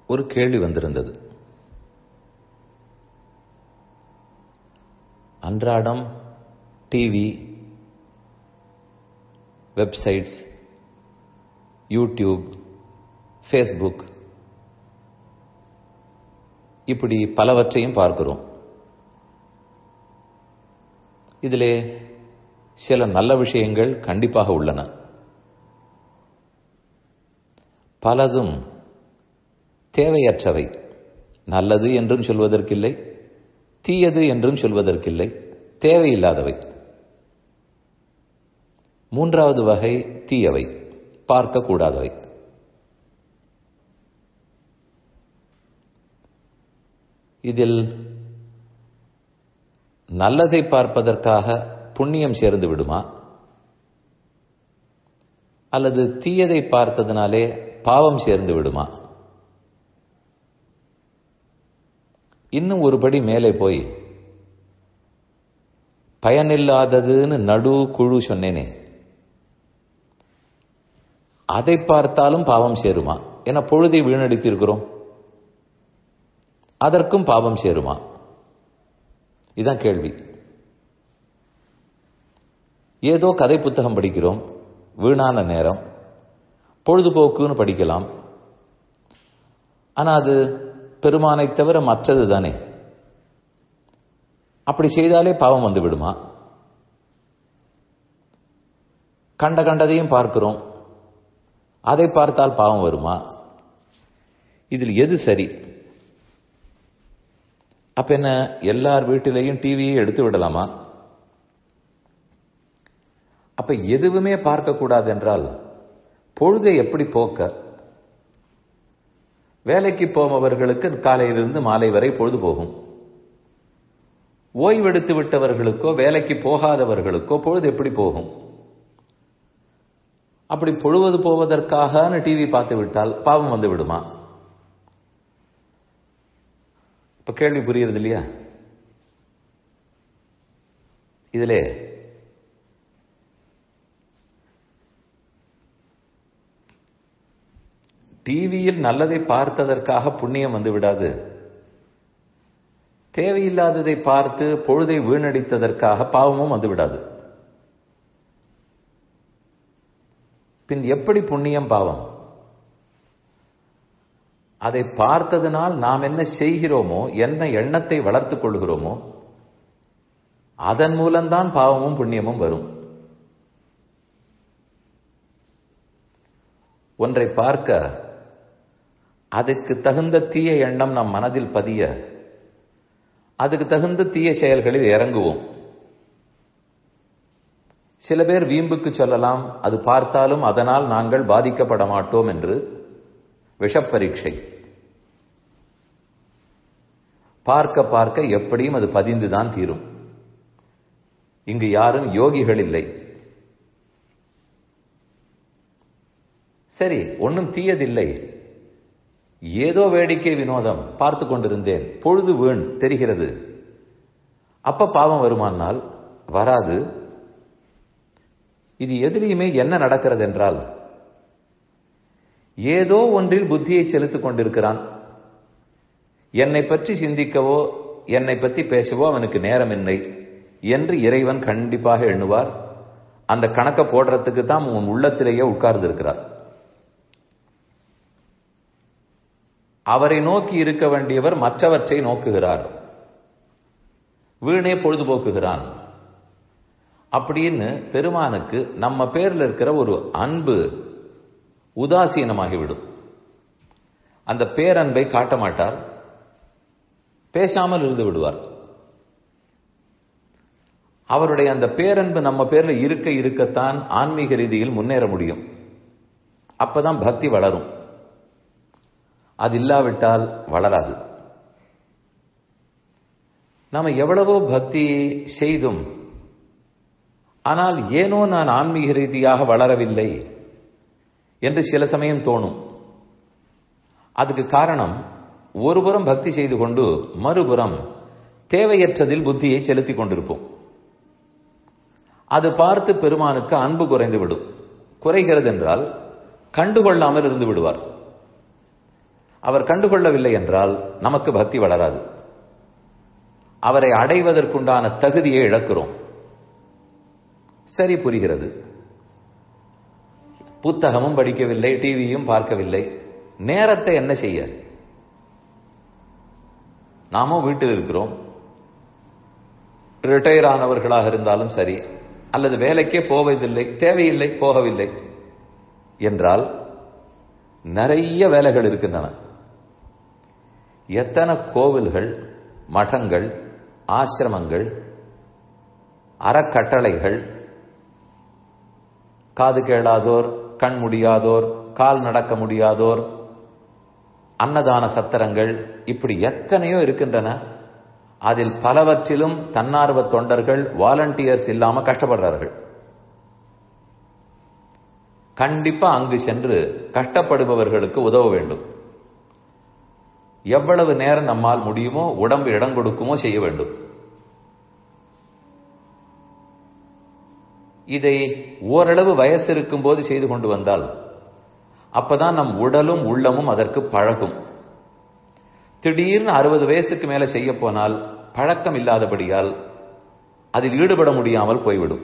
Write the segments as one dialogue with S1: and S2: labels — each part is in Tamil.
S1: ஒரு கேள்வி வந்திருந்தது அன்றாடம் டிவி வெப்சைட்ஸ் யூடியூப் ஃபேஸ்புக் இப்படி பலவற்றையும் பார்க்கிறோம் இதிலே சில நல்ல விஷயங்கள் கண்டிப்பாக உள்ளன பலதும் தேவையற்றவை நல்லது என்றும் சொல்வதற்கில்லை தீயது என்றும் சொல்வதற்கில்லை தேவையில்லாதவை மூன்றாவது வகை தீயவை பார்க்கக்கூடாதவை இதில் நல்லதை பார்ப்பதற்காக புண்ணியம் சேர்ந்து விடுமா அல்லது தீயதை பார்த்ததினாலே பாவம் சேர்ந்து விடுமா இன்னும் ஒருபடி மேலே போய் பயனில்லாததுன்னு நடு குழு சொன்னேனே அதை பார்த்தாலும் பாவம் சேருமா என பொழுதை வீணடித்திருக்கிறோம் அதற்கும் பாவம் சேருமா இதுதான் கேள்வி ஏதோ கதை புத்தகம் படிக்கிறோம் வீணான நேரம் பொழுதுபோக்குன்னு படிக்கலாம் ஆனா அது பெருமானை தவிர மற்றது தானே அப்படி செய்தாலே பாவம் வந்து விடுமா கண்ட கண்டதையும் பார்க்கிறோம் அதை பார்த்தால் பாவம் வருமா இதில் எது சரி அப்ப என்ன எல்லார் வீட்டிலையும் டிவியை எடுத்து விடலாமா அப்ப எதுவுமே பார்க்க கூடாது என்றால் பொழுதை எப்படி போக்க வேலைக்கு போபவர்களுக்கு காலையிலிருந்து மாலை வரை பொழுது போகும் ஓய்வெடுத்து விட்டவர்களுக்கோ வேலைக்கு போகாதவர்களுக்கோ பொழுது எப்படி போகும் அப்படி பொழுவது போவதற்காக டிவி பார்த்து விட்டால் பாவம் வந்து விடுமா இப்ப கேள்வி புரியுறது இல்லையா இதிலே டிவியில் நல்லதை பார்த்ததற்காக புண்ணியம் வந்து விடாது தேவையில்லாததை பார்த்து பொழுதை வீணடித்ததற்காக பாவமும் வந்து விடாது பின் எப்படி புண்ணியம் பாவம் அதை பார்த்ததனால் நாம் என்ன செய்கிறோமோ என்ன எண்ணத்தை வளர்த்துக் கொள்கிறோமோ அதன் மூலம்தான் பாவமும் புண்ணியமும் வரும் ஒன்றை பார்க்க அதுக்கு தகுந்த தீய எண்ணம் நம் மனதில் பதிய அதுக்கு தகுந்த தீய செயல்களில் இறங்குவோம் சில பேர் வீம்புக்கு சொல்லலாம் அது பார்த்தாலும் அதனால் நாங்கள் பாதிக்கப்பட மாட்டோம் என்று விஷப்பரீட்சை பார்க்க பார்க்க எப்படியும் அது பதிந்துதான் தீரும் இங்கு யாரும் யோகிகள் இல்லை சரி ஒன்றும் தீயதில்லை ஏதோ வேடிக்கை வினோதம் பார்த்து கொண்டிருந்தேன் பொழுது வீண் தெரிகிறது அப்ப பாவம் வருமானால் வராது இது எதிலையுமே என்ன நடக்கிறது என்றால் ஏதோ ஒன்றில் புத்தியை செலுத்திக் கொண்டிருக்கிறான் என்னை பற்றி சிந்திக்கவோ என்னை பற்றி பேசவோ அவனுக்கு நேரம் இல்லை என்று இறைவன் கண்டிப்பாக எண்ணுவார் அந்த கணக்கை போடுறதுக்கு தான் உன் உள்ளத்திலேயே உட்கார்ந்து இருக்கிறார் அவரை நோக்கி இருக்க வேண்டியவர் மற்றவற்றை நோக்குகிறார் வீணே பொழுதுபோக்குகிறான் அப்படின்னு பெருமானுக்கு நம்ம பேர்ல இருக்கிற ஒரு அன்பு உதாசீனமாகிவிடும் அந்த பேரன்பை காட்ட மாட்டார் பேசாமல் இருந்து விடுவார் அவருடைய அந்த பேரன்பு நம்ம பேர்ல இருக்க இருக்கத்தான் ஆன்மீக ரீதியில் முன்னேற முடியும் அப்பதான் பக்தி வளரும் அது இல்லாவிட்டால் வளராது நாம எவ்வளவோ பக்தி செய்தும் ஆனால் ஏனோ நான் ஆன்மீக ரீதியாக வளரவில்லை என்று சில சமயம் தோணும் அதுக்கு காரணம் ஒருபுறம் பக்தி செய்து கொண்டு மறுபுறம் தேவையற்றதில் புத்தியை செலுத்திக் கொண்டிருப்போம் அது பார்த்து பெருமானுக்கு அன்பு குறைந்து விடும் குறைகிறது என்றால் கண்டுகொள்ளாமல் இருந்து விடுவார் அவர் கண்டுகொள்ளவில்லை என்றால் நமக்கு பக்தி வளராது அவரை அடைவதற்குண்டான தகுதியை இழக்கிறோம் சரி புரிகிறது புத்தகமும் படிக்கவில்லை டிவியும் பார்க்கவில்லை நேரத்தை என்ன செய்ய நாமும் வீட்டில் இருக்கிறோம் ரிட்டையர் ஆனவர்களாக இருந்தாலும் சரி அல்லது வேலைக்கே போவதில்லை தேவையில்லை போகவில்லை என்றால் நிறைய வேலைகள் இருக்கின்றன எத்தனை கோவில்கள் மடங்கள் ஆசிரமங்கள் அறக்கட்டளைகள் காது கேளாதோர் கண் முடியாதோர் கால் நடக்க முடியாதோர் அன்னதான சத்திரங்கள் இப்படி எத்தனையோ இருக்கின்றன அதில் பலவற்றிலும் தன்னார்வ தொண்டர்கள் வாலண்டியர்ஸ் இல்லாம கஷ்டப்படுறார்கள் கண்டிப்பா அங்கு சென்று கஷ்டப்படுபவர்களுக்கு உதவ வேண்டும் எவ்வளவு நேரம் நம்மால் முடியுமோ உடம்பு இடம் கொடுக்குமோ செய்ய வேண்டும் இதை ஓரளவு வயசு இருக்கும் போது செய்து கொண்டு வந்தால் அப்பதான் நம் உடலும் உள்ளமும் அதற்கு பழகும் திடீர்னு அறுபது வயசுக்கு மேல செய்ய போனால் பழக்கம் இல்லாதபடியால் அதில் ஈடுபட முடியாமல் போய்விடும்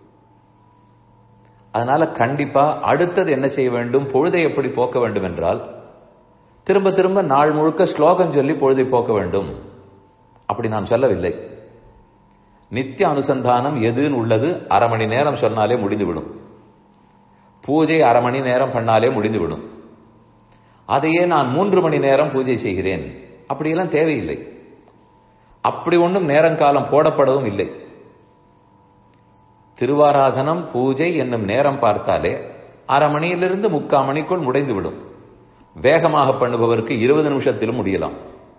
S1: அதனால கண்டிப்பா அடுத்தது என்ன செய்ய வேண்டும் பொழுதை எப்படி போக்க வேண்டும் என்றால் திரும்ப திரும்ப நாள் முழுக்க ஸ்லோகம் சொல்லி பொழுதை போக்க வேண்டும் அப்படி நான் சொல்லவில்லை நித்திய அனுசந்தானம் எதுன்னு உள்ளது அரை மணி நேரம் சொன்னாலே முடிந்துவிடும் பூஜை அரை மணி நேரம் பண்ணாலே முடிந்துவிடும் அதையே நான் மூன்று மணி நேரம் பூஜை செய்கிறேன் அப்படியெல்லாம் தேவையில்லை அப்படி ஒன்றும் நேரங்காலம் போடப்படவும் இல்லை திருவாராதனம் பூஜை என்னும் நேரம் பார்த்தாலே அரை மணியிலிருந்து முக்கால் மணிக்குள் முடிந்துவிடும் வேகமாக பண்ணுபவருக்கு இருபது நிமிஷத்திலும் முடியலாம்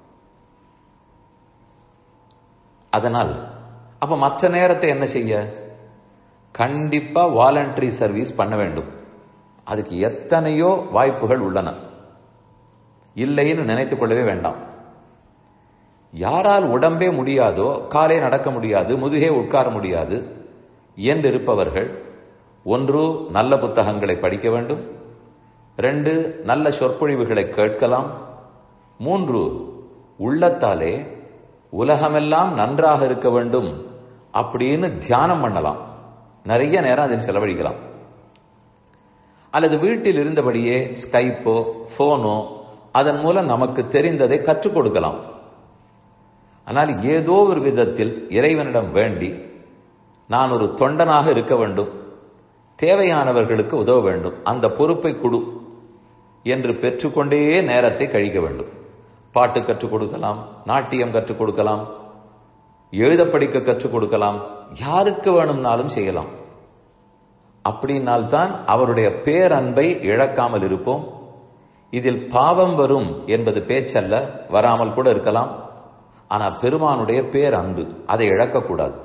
S1: அதனால் அப்ப மற்ற நேரத்தை என்ன செய்ய கண்டிப்பா வாலண்டரி சர்வீஸ் பண்ண வேண்டும் அதுக்கு எத்தனையோ வாய்ப்புகள் உள்ளன இல்லைன்னு நினைத்துக் கொள்ளவே வேண்டாம் யாரால் உடம்பே முடியாதோ காலே நடக்க முடியாது முதுகே உட்கார முடியாது என்று இருப்பவர்கள் ஒன்று நல்ல புத்தகங்களை படிக்க வேண்டும் ரெண்டு நல்ல சொற்பொழிவுகளை கேட்கலாம் மூன்று உள்ளத்தாலே உலகமெல்லாம் நன்றாக இருக்க வேண்டும் அப்படின்னு தியானம் பண்ணலாம் நிறைய நேரம் அதில் செலவழிக்கலாம் அல்லது வீட்டில் இருந்தபடியே ஸ்கைப்போ போனோ அதன் மூலம் நமக்கு தெரிந்ததை கற்றுக் கொடுக்கலாம் ஆனால் ஏதோ ஒரு விதத்தில் இறைவனிடம் வேண்டி நான் ஒரு தொண்டனாக இருக்க வேண்டும் தேவையானவர்களுக்கு உதவ வேண்டும் அந்த பொறுப்பை கொடு என்று பெற்றுக்கொண்டே நேரத்தை கழிக்க வேண்டும் பாட்டு கற்றுக் கொடுக்கலாம் நாட்டியம் கற்றுக் கொடுக்கலாம் எழுத படிக்க கற்றுக் கொடுக்கலாம் யாருக்கு வேணும்னாலும் செய்யலாம் அப்படின்னால்தான் அவருடைய பேரன்பை இழக்காமல் இருப்போம் இதில் பாவம் வரும் என்பது பேச்சல்ல வராமல் கூட இருக்கலாம் ஆனா பெருமானுடைய பேரன்பு அதை இழக்கக்கூடாது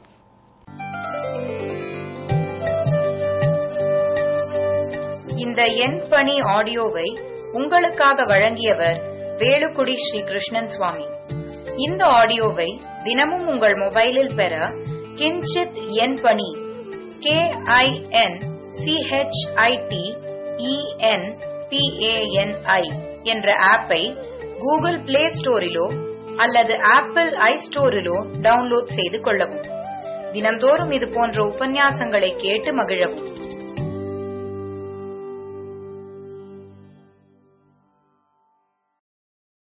S2: இந்த எண் பணி ஆடியோவை உங்களுக்காக வழங்கியவர் வேலுக்குடி ஸ்ரீ கிருஷ்ணன் சுவாமி இந்த ஆடியோவை தினமும் உங்கள் மொபைலில் பெற கிஞ்சித் எண் பணி கே ஐ என் சிஹெச்ஐடி இஎன் பிஏஎன்ஐ என்ற ஆப்பை கூகுள் பிளே ஸ்டோரிலோ அல்லது ஆப்பிள் ஐ ஸ்டோரிலோ டவுன்லோட் செய்து கொள்ளவும் தினந்தோறும் இது போன்ற உபன்யாசங்களை கேட்டு மகிழவும்